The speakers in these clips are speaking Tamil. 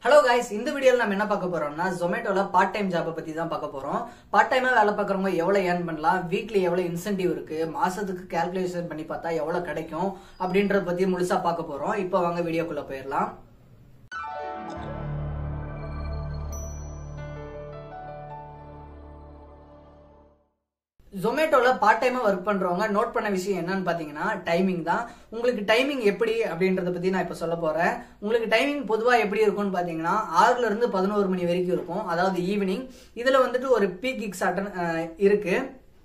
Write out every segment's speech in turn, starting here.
ஹலோ guys இந்த வீடியோல நம்ம என்ன பார்க்க போறோம்னா ஜொமேட்டோல பார்ட் டைம் ஜாபை பத்தி தான் பார்க்க போறோம் பார்ட் டைமா வேலை பார்க்கறவங்க எவ்வளவு ஏர்ன் பண்ணலாம் வீக்லி எவ்வளவு இன்சென்டிவ் இருக்கு மாசத்துக்கு கால்குலேஷன் பண்ணி பார்த்தா எவ்வளவு கிடைக்கும் அப்படின்றத பத்தி முழுசா பார்க்க போறோம் இப்போ வாங்க வீடியோக்குள்ள போயிடலாம் ஜொமேட்டோல பார்ட் டைமா ஒர்க் பண்றவங்க நோட் பண்ண விஷயம் என்னன்னு பாத்தீங்கன்னா டைமிங் தான் உங்களுக்கு டைமிங் எப்படி அப்படின்றத பத்தி நான் இப்ப சொல்ல போறேன் உங்களுக்கு டைமிங் பொதுவா எப்படி இருக்கும்னு பாத்தீங்கன்னா ஆறுல இருந்து பதினோரு மணி வரைக்கும் இருக்கும் அதாவது ஈவினிங் இதுல வந்துட்டு ஒரு பீக் கிக்ஸ் அட்டன் இருக்கு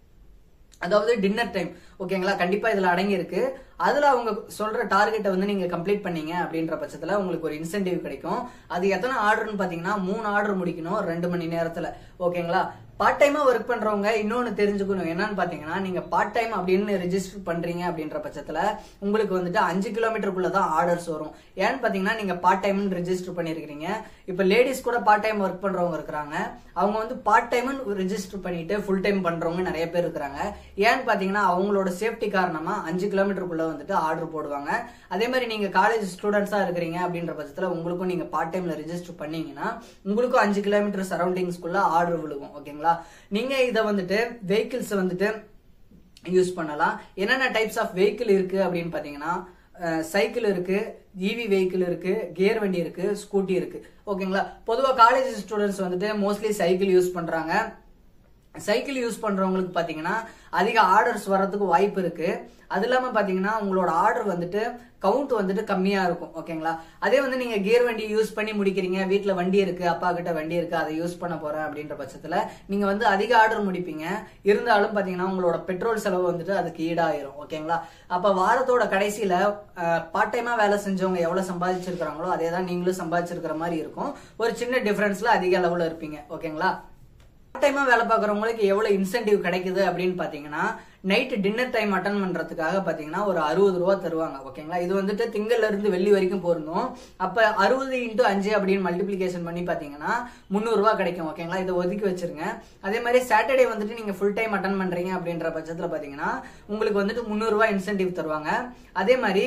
அதாவது டின்னர் டைம் ஓகேங்களா கண்டிப்பா இதுல அடங்கி இருக்கு அதுல அவங்க சொல்ற டார்கெட்டை வந்து நீங்க கம்ப்ளீட் பண்ணீங்க அப்படின்ற பட்சத்துல உங்களுக்கு ஒரு இன்சென்டிவ் கிடைக்கும் அது எத்தனை ஆர்டர்னு பாத்தீங்கன்னா மூணு ஆர்டர் முடிக்கணும் ரெண்டு மணி நேரத்துல ஓகேங்களா பார்ட் டைமா ஒர்க் பண்றவங்க இன்னொன்னு தெரிஞ்சுக்கணும் என்னன்னு பாத்தீங்கன்னா நீங்க பார்ட் டைம் அப்படின்னு ரெஜிஸ்டர் பண்றீங்க அப்படின்ற பட்சத்துல உங்களுக்கு வந்துட்டு அஞ்சு கிலோமீட்டருக்குள்ள தான் ஆர்டர்ஸ் வரும் ஏன்னு பாத்தீங்கன்னா நீங்க பார்ட் டைம் ரெஜிஸ்டர் பண்ணிருக்கீங்க இப்ப லேடிஸ் கூட பார்ட் டைம் ஒர்க் பண்றவங்க இருக்கிறாங்க அவங்க வந்து பார்ட் டைம் ரெஜிஸ்டர் பண்ணிட்டு ஃபுல் டைம் பண்றவங்க நிறைய பேர் இருக்கிறாங்க ஏன்னு பாத்தீங்கன்னா அவங்களோட சேஃப்டி காரணமா அஞ்சு கிலோமீட்டருக்குள்ள வந்துட்டு ஆர்டர் போடுவாங்க அதே மாதிரி நீங்க காலேஜ் ஸ்டூடெண்ட்ஸா இருக்கிறீங்க அப்படின்ற பட்சத்துல உங்களுக்கும் நீங்க பார்ட் டைம்ல ரெஜிஸ்டர் பண்ணீங்கன்னா உங்களுக்கும் அஞ்சு கிலோமீட்டர் சரௌண்டிங்ஸ்குள்ள ஆர்டர் விழுகும் ஓகேங்களா நீங்க இதை வந்துட்டு வெஹிக்கிள்ஸ் வந்துட்டு யூஸ் பண்ணலாம் என்னென்ன டைப்ஸ் ஆஃப் வெஹிக்கிள் இருக்கு அப்படின்னு பாத்தீங்கன்னா சைக்கிள் இருக்கு இவி வெஹிக்கிள் இருக்கு கியர் வண்டி இருக்கு ஸ்கூட்டி இருக்கு ஓகேங்களா பொதுவாக காலேஜ் ஸ்டூடெண்ட்ஸ் வந்துட்டு மோஸ்ட்லி சைக்கிள் யூஸ் பண்றாங்க சைக்கிள் யூஸ் பண்றவங்களுக்கு பாத்தீங்கன்னா அதிக ஆர்டர்ஸ் வர்றதுக்கு வாய்ப்பு இருக்கு அது இல்லாம பாத்தீங்கன்னா உங்களோட ஆர்டர் வந்துட்டு கவுண்ட் வந்துட்டு கம்மியா இருக்கும் ஓகேங்களா அதே வந்து நீங்க கியர் வண்டி யூஸ் பண்ணி முடிக்கிறீங்க வீட்டுல வண்டி இருக்கு அப்பா கிட்ட வண்டி இருக்கு அதை யூஸ் பண்ண போறேன் அப்படின்ற பட்சத்துல நீங்க வந்து அதிக ஆர்டர் முடிப்பீங்க இருந்தாலும் பாத்தீங்கன்னா உங்களோட பெட்ரோல் செலவு வந்துட்டு அதுக்கு ஈடாயிரும் ஓகேங்களா அப்ப வாரத்தோட கடைசியில பார்ட் டைமா வேலை செஞ்சவங்க எவ்வளவு சம்பாதிச்சிருக்காங்களோ அதே தான் நீங்களும் சம்பாதிச்சிருக்கிற மாதிரி இருக்கும் ஒரு சின்ன டிஃபரன்ஸ்ல அதிக அளவுல இருப்பீங்க ஓகேங்களா பார்ட் டைமா வேலை பார்க்குறவங்களுக்கு எவ்வளவு இன்சென்டிவ் கிடைக்குது அப்படின்னு பாத்தீங்கன்னா நைட் டின்னர் டைம் அட்டன் பண்றதுக்காக பாத்தீங்கன்னா ஒரு அறுபது ரூபா தருவாங்க ஓகேங்களா இது வந்துட்டு திங்கள்ல இருந்து வெள்ளி வரைக்கும் பொருந்தும் அப்ப அறுபது இன்டூ அஞ்சு அப்படின்னு மல்டிபிளிகேஷன் பண்ணி பாத்தீங்கன்னா முந்நூறு ரூபா கிடைக்கும் ஓகேங்களா இதை ஒதுக்கி வச்சிருங்க அதே மாதிரி சாட்டர்டே வந்துட்டு நீங்க ஃபுல் டைம் அட்டன் பண்றீங்க அப்படின்ற பட்சத்துல பாத்தீங்கன்னா உங்களுக்கு வந்துட்டு முந்நூறு ரூபாய் இன்சென்டிவ் தருவாங்க அதே மாதிரி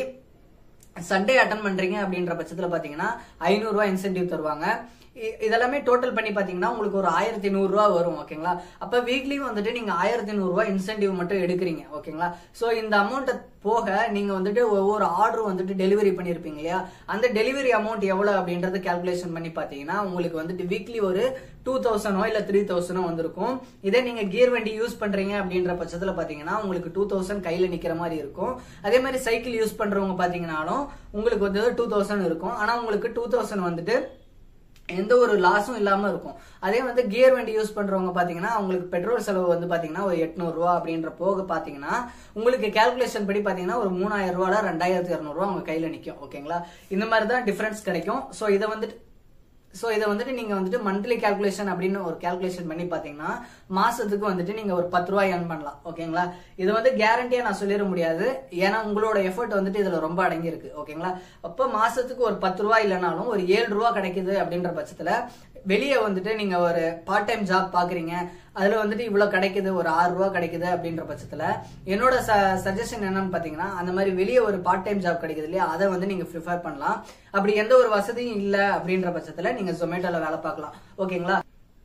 சண்டே அட்டன் பண்றீங்க அப்படின்ற பட்சத்துல பாத்தீங்கன்னா ஐநூறு ரூபாய் இன்சென்டிவ் தருவாங்க இதெல்லாமே டோட்டல் பண்ணி பாத்தீங்கன்னா உங்களுக்கு ஒரு ஆயிரத்தி நூறு ரூபா வரும் ஓகேங்களா அப்ப வீக்லியும் வந்துட்டு நீங்க ஆயிரத்தி நூறு ரூபாய் இன்சென்டிவ் மட்டும் எடுக்கிறீங்க ஓகேங்களா சோ இந்த அமௌண்ட்டை போக நீங்க வந்துட்டு ஒவ்வொரு ஆர்டர் வந்துட்டு டெலிவரி பண்ணிருப்பீங்க இல்லையா அந்த டெலிவரி அமௌண்ட் எவ்வளவு அப்படின்றத கால்குலேஷன் பண்ணி பாத்தீங்கன்னா உங்களுக்கு வந்துட்டு வீக்லி ஒரு டூ தௌசண்டோ இல்ல த்ரீ தௌசண்டோ வந்திருக்கும் இதே நீங்க கியர் வண்டி யூஸ் பண்றீங்க அப்படின்ற பட்சத்துல பாத்தீங்கன்னா உங்களுக்கு டூ தௌசண்ட் கையில நிக்கிற மாதிரி இருக்கும் அதே மாதிரி சைக்கிள் யூஸ் பண்றவங்க பாத்தீங்கன்னாலும் உங்களுக்கு வந்து டூ தௌசண்ட் இருக்கும் ஆனா உங்களுக்கு டூ தௌசண்ட் வந்துட்டு எந்த ஒரு லாஸும் இல்லாம இருக்கும் அதே வந்து கியர் வண்டி யூஸ் பண்றவங்க பாத்தீங்கன்னா உங்களுக்கு பெட்ரோல் செலவு வந்து பாத்தீங்கன்னா ஒரு எட்நூறு ரூபா அப்படின்ற போக பாத்தீங்கன்னா உங்களுக்கு கால்குலேஷன் படி பாத்தீங்கன்னா ஒரு மூணாயிரம் ரூபால ரெண்டாயிரத்தி இரநூறுவா உங்க கையில நிக்கும் ஓகேங்களா இந்த மாதிரி தான் டிஃபரன்ஸ் கிடைக்கும் ஸோ இதை வந்துட்டு ஸோ இதை வந்துட்டு நீங்க வந்துட்டு மந்த்லி கால்குலேஷன் அப்படின்னு ஒரு கால்குலேஷன் பண்ணி பாத்தீங்கன்னா மாசத்துக்கு வந்துட்டு நீங்க ஒரு பத்து ரூபாய் ஏர்ன் பண்ணலாம் ஓகேங்களா இது வந்து கேரண்டியா நான் சொல்லிட முடியாது ஏன்னா உங்களோட எஃபர்ட் வந்துட்டு இதுல ரொம்ப அடங்கி இருக்கு ஓகேங்களா அப்ப மாசத்துக்கு ஒரு பத்து ரூபாய் இல்லைனாலும் ஒரு ஏழு ரூபா கிடைக்குது அப்படின்ற பட்சத்துல வெளியே வந்துட்டு நீங்க ஒரு பார்ட் டைம் ஜாப் பாக்குறீங்க அதுல வந்துட்டு இவ்வளவு கிடைக்குது ஒரு ஆறு ரூபா கிடைக்குது அப்படின்ற பட்சத்துல என்னோட சஜஷன் என்னன்னு பாத்தீங்கன்னா அந்த மாதிரி வெளியே ஒரு பார்ட் டைம் ஜாப் கிடைக்குது இல்லையா அதை வந்து நீங்க ப்ரிஃபர் பண்ணலாம் அப்படி எந்த ஒரு வசதியும் இல்ல அப்படின்ற பட்சத்துல நீங்க ஜொமேட்டோல வேலை பார்க்கலாம் ஓகேங்களா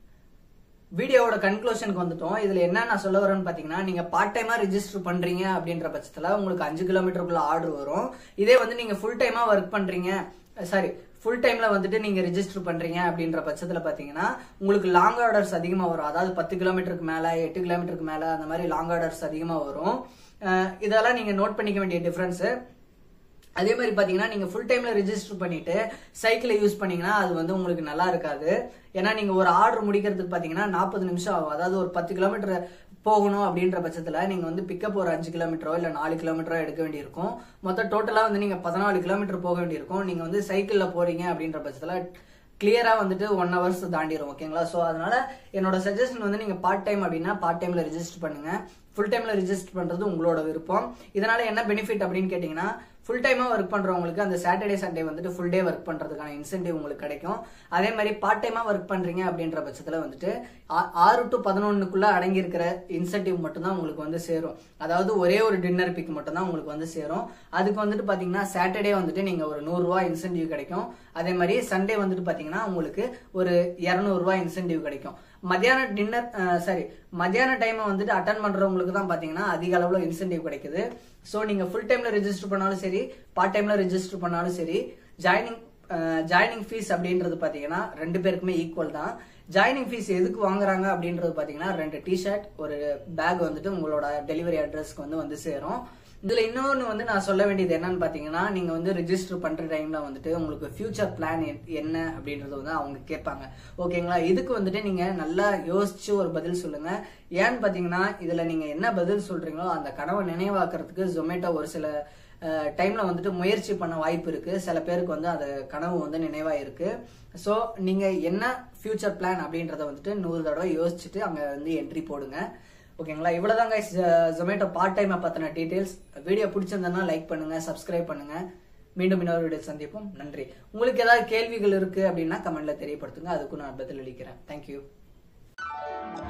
வீடியோவோட கன்க்ளூஷனுக்கு வந்துட்டோம் இதுல என்ன நான் சொல்ல வரேன்னு பாத்தீங்கன்னா நீங்க பார்ட் டைமா ரெஜிஸ்டர் பண்றீங்க அப்படின்ற பட்சத்துல உங்களுக்கு அஞ்சு கிலோமீட்டருக்குள்ள ஆர்டர் வரும் இதே வந்து நீங்க ஃபுல் டைமா ஒர்க் பண்றீங்க சாரி ஃபுல் டைம்ல வந்துட்டு நீங்க ரெஜிஸ்டர் பண்றீங்க அப்படின்ற பட்சத்துல பாத்தீங்கன்னா உங்களுக்கு லாங் ஆர்டர்ஸ் அதிகமா வரும் அதாவது பத்து கிலோமீட்டருக்கு மேல எட்டு கிலோமீட்டருக்கு மேல அந்த மாதிரி லாங் ஆர்டர்ஸ் அதிகமா வரும் இதெல்லாம் நீங்க நோட் பண்ணிக்க வேண்டிய டிஃபரன்ஸ் அதே மாதிரி பாத்தீங்கன்னா நீங்க ஃபுல் டைம்ல ரெஜிஸ்டர் பண்ணிட்டு சைக்கிளை யூஸ் பண்ணீங்கன்னா அது வந்து உங்களுக்கு நல்லா இருக்காது ஏன்னா நீங்க ஒரு ஆர்டர் முடிக்கிறதுக்கு பாத்தீங்கன்னா நாற்பது நிமிஷம் ஆகும் அதாவது ஒரு பத்து கிலோமீட்டர் போகணும் அப்படின்ற பட்சத்துல நீங்க வந்து பிக்கப் ஒரு அஞ்சு கிலோமீட்டரோ இல்ல நாலு கிலோமீட்டரோ எடுக்க வேண்டியிருக்கும் மொத்தம் டோட்டலா வந்து நீங்க பதினாலு கிலோமீட்டர் போக வேண்டியிருக்கும் நீங்க வந்து சைக்கிள்ல போறீங்க அப்படின்ற பட்சத்துல கிளியரா வந்துட்டு ஒன் ஹவர்ஸ் தாண்டிடும் ஓகேங்களா ஸோ அதனால என்னோட சஜஷன் வந்து நீங்க பார்ட் டைம் அப்படின்னா பார்ட் டைம்ல ரெஜிஸ்டர் பண்ணுங்க ஃபுல் டைம்ல ரெஜிஸ்டர் பண்றது உங்களோட விருப்பம் இதனால என்ன பெனிஃபிட் அப்படின்னு கேட்டீங்கன்னா ஃபுல் டைமா ஒர்க் பண்றவங்களுக்கு அந்த சாட்டர்டே சண்டே வந்துட்டு ஃபுல் டே ஒர்க் பண்றதுக்கான இன்சென்டிவ் உங்களுக்கு கிடைக்கும் அதே மாதிரி பார்ட் டைமா ஒர்க் பண்றீங்க அப்படின்ற பட்சத்துல வந்துட்டு ஆ- ஆறு டு பதினொன்னுக்குள்ள அடங்கி இருக்கிற இன்சென்டிவ் மட்டும்தான் உங்களுக்கு வந்து சேரும் அதாவது ஒரே ஒரு டின்னர் பிக் மட்டும்தான் உங்களுக்கு வந்து சேரும் அதுக்கு வந்துட்டு பாத்தீங்கன்னா சாட்டர்டே வந்துட்டு நீங்க ஒரு நூறு ரூபாய் இன்சென்டிவ் கிடைக்கும் அதே மாதிரி சண்டே வந்துட்டு பாத்தீங்கன்னா உங்களுக்கு ஒரு 200 ரூபாய் இன்சென்டிவ் கிடைக்கும் மத்தியான டின்னர் சாரி மத்தியான டைம் வந்துட்டு அட்டன் பண்றவங்களுக்கு தான் பாத்தீங்கன்னா அதிக அளவுல இன்சென்டிவ் கிடைக்குது ஸோ நீங்க ஃபுல் டைம்ல ரெஜிஸ்டர் பண்ணாலும் சரி பார்ட் டைம்ல ரெஜிஸ்டர் பண்ணாலும் சரி ஜாயினிங் ஜாயினிங் ஃபீஸ் அப்படின்றது பாத்தீங்கன்னா ரெண்டு பேருக்குமே ஈக்குவல் தான் ஜாயினிங் ஃபீஸ் எதுக்கு வாங்குறாங்க அப்படின்றது பாத்தீங்கன்னா ரெண்டு டிஷர்ட் ஒரு பேக் வந்துட்டு உங்களோட டெலிவரி அட்ரஸ்க்கு வந்து வந்து சேரும் இதுல இன்னொன்னு வந்து நான் சொல்ல வேண்டியது என்னன்னு பாத்தீங்கன்னா நீங்க வந்து ரெஜிஸ்டர் பண்ற டைம்ல வந்துட்டு உங்களுக்கு ஃபியூச்சர் பிளான் என்ன அப்படின்றது வந்து அவங்க கேட்பாங்க ஓகேங்களா இதுக்கு வந்துட்டு நீங்க நல்லா யோசிச்சு ஒரு பதில் சொல்லுங்க ஏன்னு பாத்தீங்கன்னா இதுல நீங்க என்ன பதில் சொல்றீங்களோ அந்த கனவை நினைவாக்குறதுக்கு ஜொமேட்டோ ஒரு சில டைம்ல வந்துட்டு முயற்சி பண்ண வாய்ப்பு இருக்கு சில பேருக்கு வந்து அது கனவு வந்து நினைவா இருக்கு ஸோ நீங்க என்ன ஃபியூச்சர் பிளான் அப்படின்றத வந்துட்டு நூறு தடவை யோசிச்சுட்டு அங்க வந்து என்ட்ரி போடுங்க ஓகேங்களா இவ்வளவுதான் கைஸ் ஜொமேட்டோ பார்ட் டைம் பத்தின டீடைல்ஸ் வீடியோ பிடிச்சிருந்தனா லைக் பண்ணுங்க சப்ஸ்கிரைப் பண்ணுங்க மீண்டும் இன்னொரு வீடியோ சந்திப்போம் நன்றி உங்களுக்கு ஏதாவது கேள்விகள் இருக்கு அப்படின்னா கமெண்ட்ல தெரியப்படுத்துங்க அதுக்கும் நான் பதில் அளிக்கிறேன் தேங்க்யூ